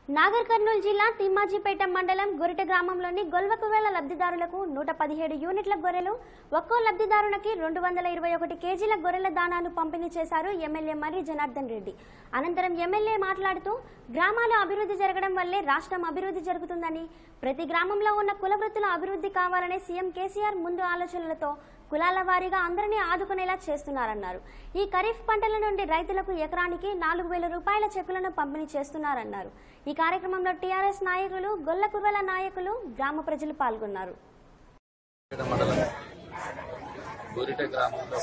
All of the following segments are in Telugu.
నాగర్ కర్నూలు జిల్లా తిమ్మాజీపేట మండలం గురిట గ్రామంలోని గొల్వకువేల లబ్ధిదారులకు నూట పదిహేడు యూనిట్ల గొర్రెలు ఒక్కో లబ్ధిదారునికి రెండు వందల ఇరవై ఒకటి కేజీల గొర్రెల దానాను పంపిణీ చేశారు ఎమ్మెల్యే మర్రి జనార్దన్ రెడ్డి అనంతరం ఎమ్మెల్యే మాట్లాడుతూ గ్రామాల అభివృద్ధి జరగడం వల్లే రాష్ట్రం అభివృద్ధి జరుగుతుందని ప్రతి గ్రామంలో ఉన్న కుల వృత్తుల అభివృద్ధి కావాలనే సీఎం కేసీఆర్ ముందు ఆలోచనలతో కులాల వారీగా అందరినీ ఆదుకునేలా చేస్తున్నారన్నారు ఈ ఖరీఫ్ పంటల నుండి రైతులకు ఎకరానికి నాలుగు వేల రూపాయల చెక్కులను పంపిణీ చేస్తున్నారన్నారు ఈ కార్యక్రమంలో టీఆర్ఎస్ నాయకులు గొల్లకుర్వల నాయకులు గ్రామ ప్రజలు పాల్గొన్నారు పేట మండలం గోరిట గ్రామంలో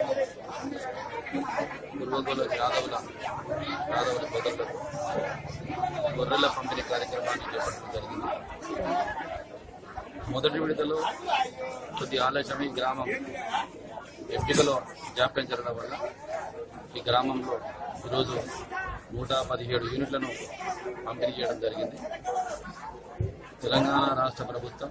పూర్వగోల యాదవుల యాదవుల సోదరులకు గొర్రెల పంపిణీ కార్యక్రమాన్ని చేపట్టడం జరిగింది మొదటి విడతలో కొద్ది ఆలస్యం ఈ గ్రామం ఎంపికలో జాప్యం జరగడం వల్ల ఈ గ్రామంలో ఈరోజు నూట పదిహేడు యూనిట్లను పంపిణీ చేయడం జరిగింది తెలంగాణ రాష్ట్ర ప్రభుత్వం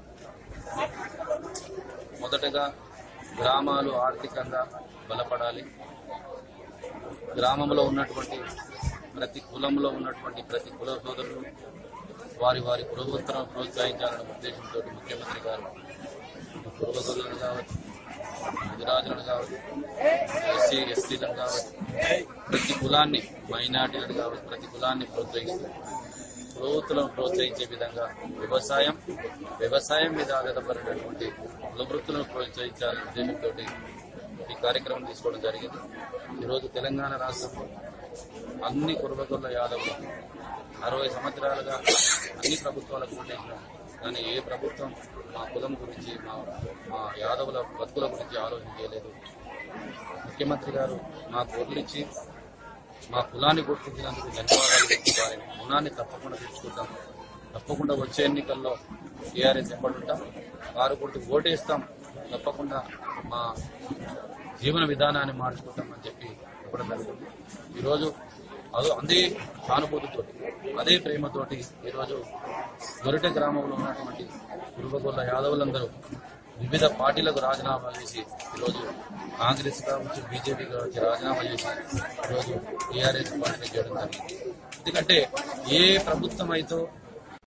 మొదటగా గ్రామాలు ఆర్థికంగా బలపడాలి గ్రామంలో ఉన్నటువంటి ప్రతి కులంలో ఉన్నటువంటి ప్రతి కుల సోదరులు వారి వారి కులవృత్తులను ప్రోత్సహించాలనే ఉద్దేశంతో ముఖ్యమంత్రి గారు కులవతులను కావచ్చు గుజరాజులను కావచ్చు ఎస్సీ ఎస్టీలను కావచ్చు ప్రతి కులాన్ని మైనార్టీలను కావచ్చు ప్రతి కులాన్ని ప్రోత్సహిస్తూ కులవృత్తులను ప్రోత్సహించే విధంగా వ్యవసాయం వ్యవసాయం మీద ఆధారపడినటువంటి కులవృత్తులను ప్రోత్సహించాలనే ఉద్దేశంతో ఈ కార్యక్రమం తీసుకోవడం జరిగింది ఈరోజు తెలంగాణ రాష్ట్రంలో అన్ని కుర్బగొల్ల యాదవులు అరవై సంవత్సరాలుగా అన్ని ప్రభుత్వాలకు ఓటేసినాం కానీ ఏ ప్రభుత్వం మా కులం గురించి మా మా యాదవుల బతుకుల గురించి ఆలోచన చేయలేదు ముఖ్యమంత్రి గారు మాకు వదిలిచ్చి మా కులాన్ని గుర్తించినందుకు ధన్యవాదాలు వారి రుణాన్ని తప్పకుండా తెచ్చుకుంటాం తప్పకుండా వచ్చే ఎన్నికల్లో టీఆర్ఎస్ ఎంబడుంటాం వారు గుర్తు ఓటేస్తాం తప్పకుండా మా జీవన విధానాన్ని మార్చుకుంటామని చెప్పి చెప్పడం జరుగుతుంది ఈరోజు అదో అదే సానుభూతితోటి అదే ప్రేమతోటి ఈరోజు గొరిట గ్రామంలో ఉన్నటువంటి కురుబగొల్ల యాదవులందరూ వివిధ పార్టీలకు రాజీనామా చేసి ఈరోజు కాంగ్రెస్ కావచ్చు బీజేపీ కావచ్చు రాజీనామా చేసి ఈరోజు టీఆర్ఎస్ పార్టీని చేయడం జరిగింది ఎందుకంటే ఏ ప్రభుత్వం అయితే